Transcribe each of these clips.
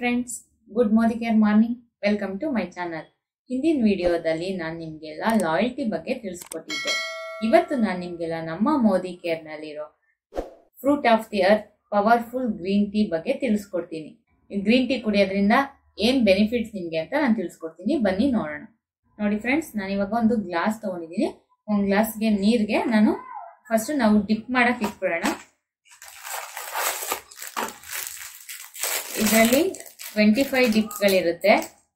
friends good Modicare morning welcome to my channel ಹಿಂದಿನ ವಿಡಿಯೋದಲ್ಲಿ ನಾನು ನಿಮಗೆಲ್ಲ ಲಾಯಲ್ಟಿ ಬಗ್ಗೆ ತಿಳಿಸ್ಕೊಟ್ಟಿದ್ದೆ ಇವತ್ತು ನಾನು ನಿಮಗೆಲ್ಲ ನಮ್ಮ ಮೋದಿ ಕೇರ್ನಲ್ಲಿರೋ fruit of the earth powerful green tea ಬಗ್ಗೆ ತಿಳಿಸ್ಕೊಡ್ತೀನಿ ಗ್ರೀನ್ ಟೀ ಕುಡಿಯೋದ್ರಿಂದ ಏನ್ ಬೆನಿಫಿಟ್ಸ್ ನಿಮಗೆ ಅಂತ ನಾನು ತಿಳಿಸ್ಕೊಡ್ತೀನಿ ಬನ್ನಿ ನೋಡೋಣ ನೋಡಿ ಫ್ರೆಂಡ್ಸ್ ನಾನು ಇವಾಗ ಒಂದು ಗ್ಲಾಸ್ ತಗೊಂಡಿದ್ದೀನಿ ಒಂದು ಗ್ಲಾಸ್ಗೆ ನೀರಿಗೆ ನಾನು ಫಸ್ಟ್ ನಾವು ಡಿಪ್ ಮಾಡಕ್ ಇಟ್ಬಿಡೋಣ ಇದರಲ್ಲಿ ಟ್ವೆಂಟಿ ಫೈವ್ ಡಿಪ್ಗಳಿರುತ್ತೆ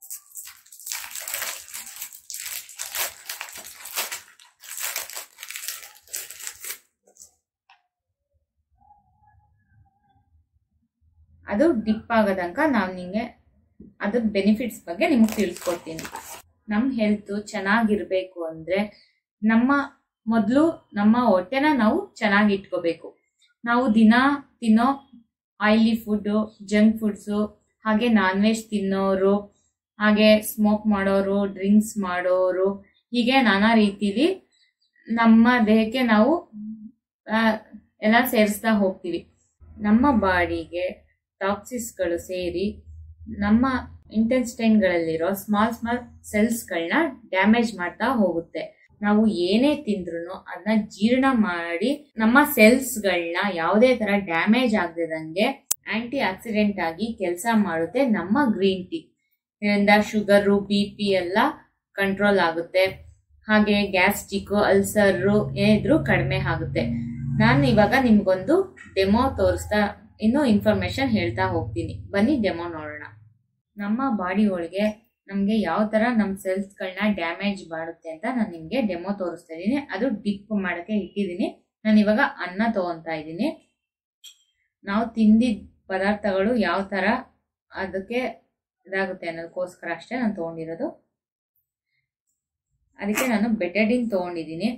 ಅದು ಡಿಪ್ ಆಗೋ ತನಕ ನಾವು ನಿಮಗೆ ಅದ್ರ ಬೆನಿಫಿಟ್ಸ್ ಬಗ್ಗೆ ನಿಮ್ಗೆ ತಿಳಿಸ್ಕೊಡ್ತೀನಿ ನಮ್ಮ ಹೆಲ್ತ್ ಚೆನ್ನಾಗಿರ್ಬೇಕು ಅಂದ್ರೆ ನಮ್ಮ ಮೊದಲು ನಮ್ಮ ಹೊಟ್ಟೆನ ನಾವು ಚೆನ್ನಾಗಿ ಇಟ್ಕೋಬೇಕು ನಾವು ದಿನ ತಿನ್ನೋ ಆಯಿಲಿ ಫುಡ್ಡು ಜಂಕ್ ಫುಡ್ಸು ಹಾಗೆ ನಾನ್ ವೆಜ್ ತಿನ್ನೋರು ಹಾಗೆ ಸ್ಮೋಕ್ ಮಾಡೋರು ಡ್ರಿಂಕ್ಸ್ ಮಾಡೋರು ಹೀಗೆ ನಾನಾ ರೀತಿಲಿ ನಮ್ಮ ದೇಹಕ್ಕೆ ನಾವು ಆ, ಎಲ್ಲ ಸೇರಿಸ್ತಾ ಹೋಗ್ತೀವಿ ನಮ್ಮ ಬಾಡಿಗೆ ಟಾಕ್ಸಿಸ್ಗಳು ಸೇರಿ ನಮ್ಮ ಇಂಟೆಸ್ಟೈನ್ಗಳಲ್ಲಿರೋ ಸ್ಮಾಲ್ ಸ್ಮಾಲ್ ಸೆಲ್ಸ್ಗಳನ್ನ ಡ್ಯಾಮೇಜ್ ಮಾಡ್ತಾ ಹೋಗುತ್ತೆ ನಾವು ಏನೇ ತಿಂದ್ರು ಅದನ್ನ ಜೀರ್ಣ ಮಾಡಿ ನಮ್ಮ ಸೆಲ್ಸ್ಗಳನ್ನ ಯಾವುದೇ ತರ ಡ್ಯಾಮೇಜ್ ಆಗದಂಗೆ ಆಂಟಿ ಆಕ್ಸಿಡೆಂಟ್ ಆಗಿ ಕೆಲಸ ಮಾಡುತ್ತೆ ನಮ್ಮ ಗ್ರೀನ್ ಟೀ ಇದರಿಂದ ಶುಗರು ಬಿ ಪಿ ಎಲ್ಲ ಕಂಟ್ರೋಲ್ ಆಗುತ್ತೆ ಹಾಗೆ ಗ್ಯಾಸ್ಟ್ರಿಕ್ ಅಲ್ಸರು ಏನಿದ್ರು ಕಡಿಮೆ ಆಗುತ್ತೆ ನಾನು ಇವಾಗ ನಿಮ್ಗೊಂದು ಡೆಮೋ ತೋರಿಸ್ತಾ ಇನ್ನೂ ಇನ್ಫಾರ್ಮೇಶನ್ ಹೇಳ್ತಾ ಹೋಗ್ತೀನಿ ಬನ್ನಿ ಡೆಮೋ ನೋಡೋಣ ನಮ್ಮ ಬಾಡಿ ಒಳಗೆ ನಮಗೆ ಯಾವ ತರ ನಮ್ಮ ಸೆಲ್ಸ್ಗಳನ್ನ ಡ್ಯಾಮೇಜ್ ಮಾಡುತ್ತೆ ಅಂತ ನಾನು ನಿಮಗೆ ಡೆಮೋ ತೋರಿಸ್ತಾ ಇದ್ದೀನಿ ಅದು ಡಿಪ್ ಮಾಡೋಕ್ಕೆ ಇಟ್ಟಿದ್ದೀನಿ ನಾನು ಇವಾಗ ಅನ್ನ ತಗೊಂತಾ ಇದ್ದೀನಿ ನಾವು ತಿಂದಿದ್ದ ಪದಾರ್ಥಗಳು ಯಾವ ತರ ಅದಕ್ಕೆ ಇದಾಗುತ್ತೆ ಅನ್ನೋದಕ್ಕೋಸ್ಕರ ಅಷ್ಟೇ ನಾನು ತಗೊಂಡಿರೋದು ಅದಕ್ಕೆ ನಾನು ಬೆಟಡಿನ್ ತಗೊಂಡಿದ್ದೀನಿ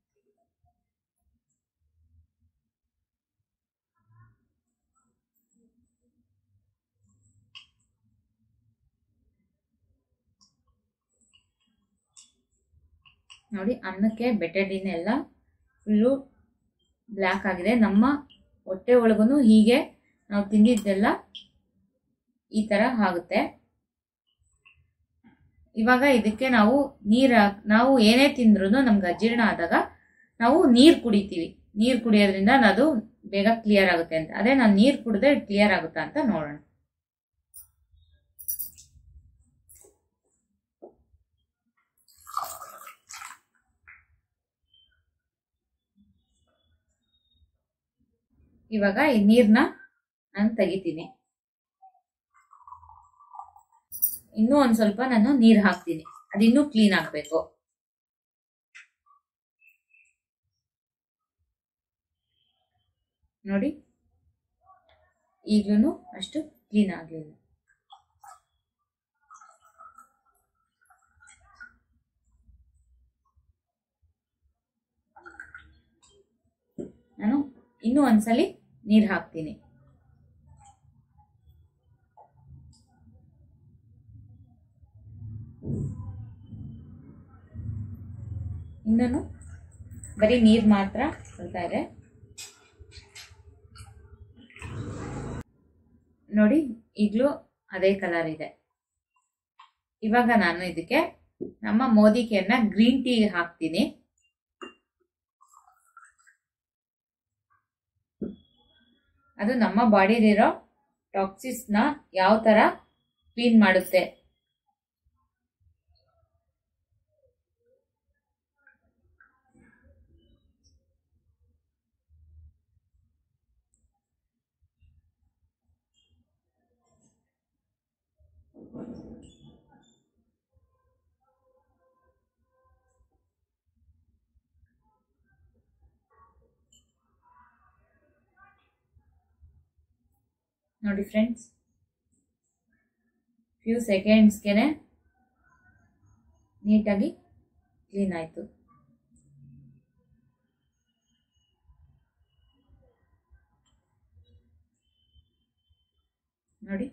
ನೋಡಿ ಅನ್ನಕ್ಕೆ ಬೆಟಡಿನ್ ಎಲ್ಲ ಫುಲ್ಲು ಬ್ಲ್ಯಾಕ್ ಆಗಿದೆ ನಮ್ಮ ಹೊಟ್ಟೆ ಒಳಗೂ ಹೀಗೆ ನಾವು ತಿಂದಿದ್ದೆಲ್ಲ ಈ ತರ ಆಗುತ್ತೆ ಇವಾಗ ಇದಕ್ಕೆ ನಾವು ನೀರ್ ಹಾಕ್ ನಾವು ಏನೇ ತಿಂದ್ರು ನಮ್ಗೆ ಅಜೀರ್ಣ ಆದಾಗ ನಾವು ನೀರ್ ಕುಡಿತೀವಿ ನೀರ್ ಕುಡಿಯೋದ್ರಿಂದ ಅದು ಬೇಗ ಕ್ಲಿಯರ್ ಆಗುತ್ತೆ ಅಂತ ಅದೇ ನಾನು ನೀರ್ ಕುಡಿದ್ರೆ ಕ್ಲಿಯರ್ ಆಗುತ್ತಾ ಅಂತ ನೋಡೋಣ ಇವಾಗ ಈ ನೀರ್ನ ನಾನು ತೆಗಿತೀನಿ ಇನ್ನೂ ಒಂದ್ ಸ್ವಲ್ಪ ನಾನು ನೀರ್ ಹಾಕ್ತೀನಿ ಅದಿನ್ನೂ ಕ್ಲೀನ್ ಆಗ್ಬೇಕು ನೋಡಿ ಈಗ್ಲೂ ಅಷ್ಟು ಕ್ಲೀನ್ ಆಗ್ಲಿಲ್ಲ ನಾನು ಇನ್ನೂ ಒಂದ್ಸಲಿ ನೀರ್ ಹಾಕ್ತೀನಿ ಇನ್ನೂ ಬರೀ ನೀರ್ ಮಾತ್ರ ಬರ್ತಾ ಇದೆ ನೋಡಿ ಈಗಲೂ ಅದೇ ಕಲರ್ ಇದೆ ಇವಾಗ ನಾನು ಇದಕ್ಕೆ ನಮ್ಮ ಮೋದಿ ಕೇರ್ನ ಗ್ರೀನ್ ಟೀ ಹಾಕ್ತೀನಿ ಅದು ನಮ್ಮ ಬಾಡಿಲಿರೋ ಟಾಕ್ಸಿಸ್ನ ಯಾವ ತರ ಕ್ಲೀನ್ ಮಾಡುತ್ತೆ ನೋಡಿ ಫ್ರೆಂಡ್ಸ್ ಫ್ಯೂ ಸೆಕೆಂಡ್ಸ್ಗೆ ನೀಟಾಗಿ ಕ್ಲೀನ್ ಆಯಿತು ನೋಡಿ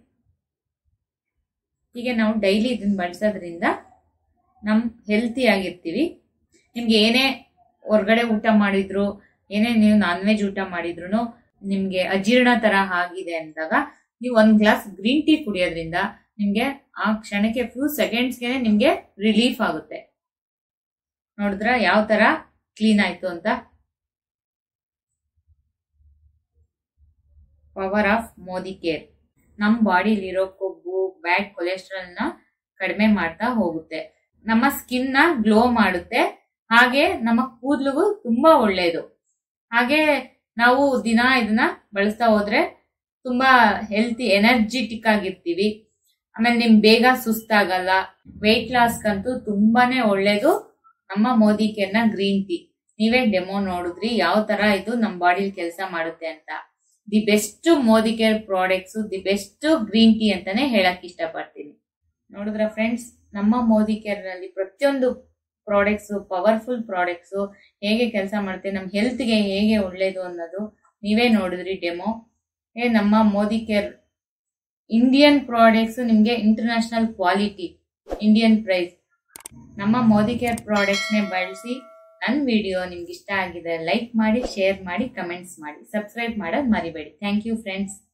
ಹೀಗೆ ನಾವು ಡೈಲಿ ಇದನ್ನ ಬಳಸೋದ್ರಿಂದ ನಮ್ ಹೆಲ್ತಿ ಆಗಿರ್ತೀವಿ ನಿಮ್ಗೆ ಏನೇ ಹೊರ್ಗಡೆ ಊಟ ಮಾಡಿದ್ರು ಏನೇ ನೀವು ನಾನ್ ವೆಜ್ ಊಟ ಮಾಡಿದ್ರು ನಿಮ್ಗೆ ಅಜೀರ್ಣ ತರ ಆಗಿದೆ ಅಂದಾಗ ನೀವು ಒಂದ್ ಗ್ಲಾಸ್ ಗ್ರೀನ್ ಟೀ ಕುಡಿಯೋದ್ರಿಂದ ನಿಮ್ಗೆ ಆ ಕ್ಷಣಕ್ಕೆ ಫ್ಯೂ ಸೆಕೆಂಡ್ಸ್ಗೆ ನಿಮ್ಗೆ ರಿಲೀಫ್ ಆಗುತ್ತೆ ನೋಡಿದ್ರ ಯಾವ ತರ ಕ್ಲೀನ್ ಆಯ್ತು ಅಂತ ಪವರ್ ಆಫ್ ಮೋದಿ ಕೇರ್ ನಮ್ಮ ಬಾಡಿಲಿರೋ ಕೊಬ್ಬು ಬ್ಯಾಡ್ ಕೊಲೆಸ್ಟ್ರಾಲ್ ನ ಕಡಿಮೆ ಮಾಡ್ತಾ ಹೋಗುತ್ತೆ ನಮ್ಮ ಸ್ಕಿನ್ ನ ಗ್ಲೋ ಮಾಡುತ್ತೆ ಹಾಗೆ ನಮ್ಮ ಕೂದಲಿಗೂ ತುಂಬಾ ಒಳ್ಳೆಯದು ಹಾಗೆ ನಾವು ದಿನ ಇದನ್ನ ಬಳಸ್ತಾ ಹೋದ್ರೆ ತುಂಬಾ ಹೆಲ್ತಿ ಎನರ್ಜಿಟಿಕ್ ಆಗಿರ್ತೀವಿ ಆಮೇಲೆ ನಿಮ್ ಬೇಗ ಸುಸ್ತಾಗಲ್ಲ ವೆಯ್ಟ್ ಲಾಸ್ಗಂತೂ ತುಂಬಾನೇ ಒಳ್ಳೇದು ನಮ್ಮ ಮೋದಿ ಕೇರ್ನ ಗ್ರೀನ್ ಟೀ ನೀವೇ ಡೆಮೋ ನೋಡಿದ್ರಿ ಯಾವ ತರ ಇದು ನಮ್ಮ ಬಾಡಿಲಿ ಕೆಲಸ ಮಾಡುತ್ತೆ ಅಂತ the best Modicare products the best green tea ಅಂತಾನೆ ಹೇಳಕ್ ಇಷ್ಟಪಡ್ತೀನಿ ನೋಡಿದ್ರ ಫ್ರೆಂಡ್ಸ್ ನಮ್ಮ ಮೋದಿ ಕೇರ್ ನಲ್ಲಿ ಪ್ರತಿಯೊಂದು ಪ್ರಾಡಕ್ಟ್ಸ್ ಪವರ್ಫುಲ್ ಪ್ರಾಡಕ್ಟ್ಸ್ ಹೇಗೆ ಕೆಲಸ ಮಾಡುತ್ತೆ ನಮ್ಮ ಹೆಲ್ತ್ಗೆ ಹೇಗೆ ಒಳ್ಳೇದು ಅನ್ನೋದು ನೀವೇ ನೋಡಿದ್ರಿ ಡೆಮೋ ಏ ನಮ್ಮ ಮೋದಿ ಕೇರ್ ಇಂಡಿಯನ್ ಪ್ರಾಡಕ್ಟ್ಸ್ ನಿಮಗೆ ಇಂಟರ್ನ್ಯಾಷನಲ್ ಕ್ವಾಲಿಟಿ ಇಂಡಿಯನ್ ಪ್ರೈಸ್ ನಮ್ಮ ಮೋದಿ ಕೇರ್ ಪ್ರಾಡಕ್ಟ್ಸ್ನೇ ಬಳಸಿ ನನ್ನ ವಿಡಿಯೋ ನಿಮ್ಗೆ ಇಷ್ಟ ಆಗಿದೆ ಲೈಕ್ ಮಾಡಿ ಶೇರ್ ಮಾಡಿ ಕಮೆಂಟ್ಸ್ ಮಾಡಿ ಸಬ್ಸ್ಕ್ರೈಬ್ ಮಾಡೋದು ಮರಿಬೇಡಿ ಥ್ಯಾಂಕ್ ಯು ಫ್ರೆಂಡ್ಸ್